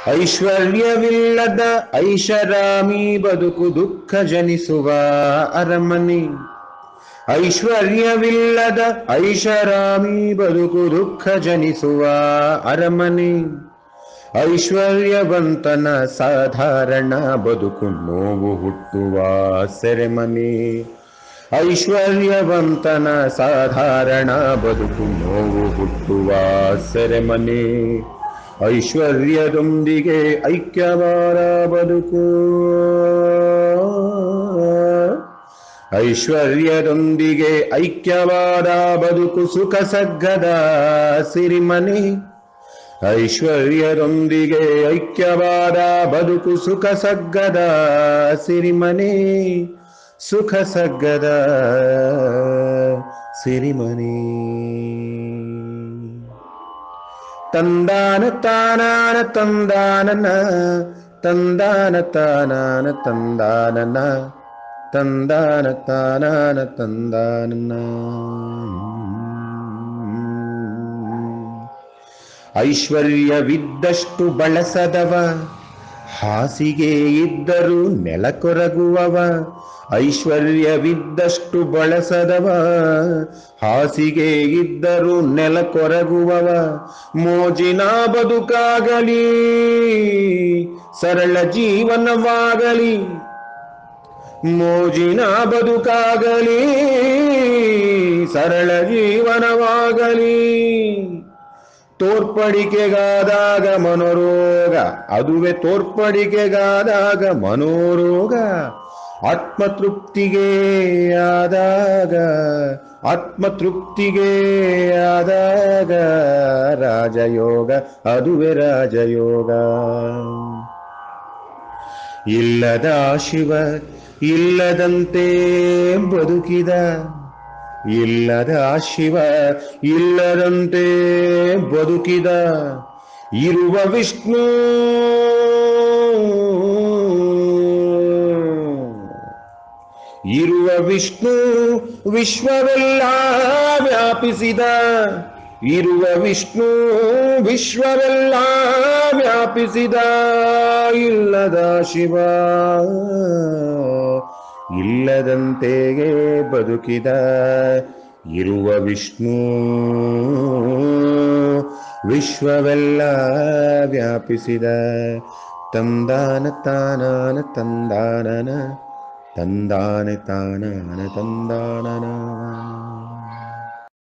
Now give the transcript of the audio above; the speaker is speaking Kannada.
ಐಶ್ವರ್ಯವಿಲ್ಲದ ಐಷಾರಾಮಿ ಬದುಕು ದುಃಖ ಜನಿಸುವ ಅರಮನೆ ಐಶ್ವರ್ಯವಿಲ್ಲದ ಐಷಾರಾಮಿ ಬದುಕು ದುಃಖ ಜನಿಸುವ ಅರಮನೆ ಐಶ್ವರ್ಯವಂತನ ಸಾಧಾರಣ ಬದುಕು ನೋವು ಹುಟ್ಟುವ ಸೆರೆಮನೆ ಐಶ್ವರ್ಯವಂತನ ಸಾಧಾರಣ ಬದುಕು ನೋವು ಹುಟ್ಟುವ ಸೆರೆಮನೆ ಐಶ್ವರ್ಯದೊಂದಿಗೆ ಐಕ್ಯವಾದ ಬದುಕು ಐಶ್ವರ್ಯದೊಂದಿಗೆ ಐಕ್ಯವಾದ ಬದುಕು ಸುಖ ಸಗ್ಗದ ಸಿರಿಮನೆ ಐಶ್ವರ್ಯದೊಂದಿಗೆ ಐಕ್ಯವಾದ ಬದುಕು ಸುಖ ಸಗ್ಗದ ಸಿರಿಮನೆ ಸುಖ ಸಗ್ಗದ ಸಿರಿಮನೆ ತಂದಾನ ತಾನಾನ ತಂದಾನನ ತಂದಾನ ತಾನಾನ ತಂದಾನನ ತಂದಾನ ತಾನಾನ ತಂದಾನನ ಐಶ್ವರ್ಯವಿದ್ದಷ್ಟು ಬಳಸದವ ಹಾಸಿಗೆ ಇದ್ದರೂ ನೆಲ ಕೊರಗುವವ ಐಶ್ವರ್ಯವಿದ್ದಷ್ಟು ಬಳಸದವ ಹಾಸಿಗೆ ಇದ್ದರೂ ನೆಲ ಕೊರಗುವವ ಮೋಜಿನ ಬದುಕಾಗಲಿ ಸರಳ ಜೀವನವಾಗಲಿ ಮೋಜಿನ ಬದುಕಾಗಲಿ ಸರಳ ಜೀವನವಾಗಲಿ ತೋರ್ಪಡಿಕೆಗಾದಾಗ ಮನೋರೋಗ ಅದುವೆ ತೋರ್ಪಡಿಕೆಗಾದಾಗ ಮನೋರೋಗ ಆತ್ಮತೃಪ್ತಿಗೆ ಆದಾಗ ಆತ್ಮತೃಪ್ತಿಗೆ ಆದಾಗ ರಾಜಯೋಗ ಅದುವೆ ರಾಜಯೋಗ ಇಲ್ಲದ ಶಿವ ಇಲ್ಲದಂತೆ ಬದುಕಿದ ಇಲ್ಲದ ಶಿವ ಇಲ್ಲದಂತೆ ಬದುಕಿದ ಇರುವ ವಿಷ್ಣು ಇರುವ ವಿಷ್ಣು ವಿಶ್ವವೆಲ್ಲ ವ್ಯಾಪಿಸಿದ ಇರುವ ವಿಷ್ಣು ವಿಶ್ವವೆಲ್ಲ ವ್ಯಾಪಿಸಿದ ಇಲ್ಲದ ಶಿವ ಇಲ್ಲದಂತೆಯೇ ಬದುಕಿದ ಇರುವ ವಿಷ್ಣು ವಿಶ್ವವೆಲ್ಲ ವ್ಯಾಪಿಸಿದ ತಂದಾನ ತಾನಾನ ತಂದಾನನ ತಂದಾನೆ ತಾನಾನ ತಂದಾನನ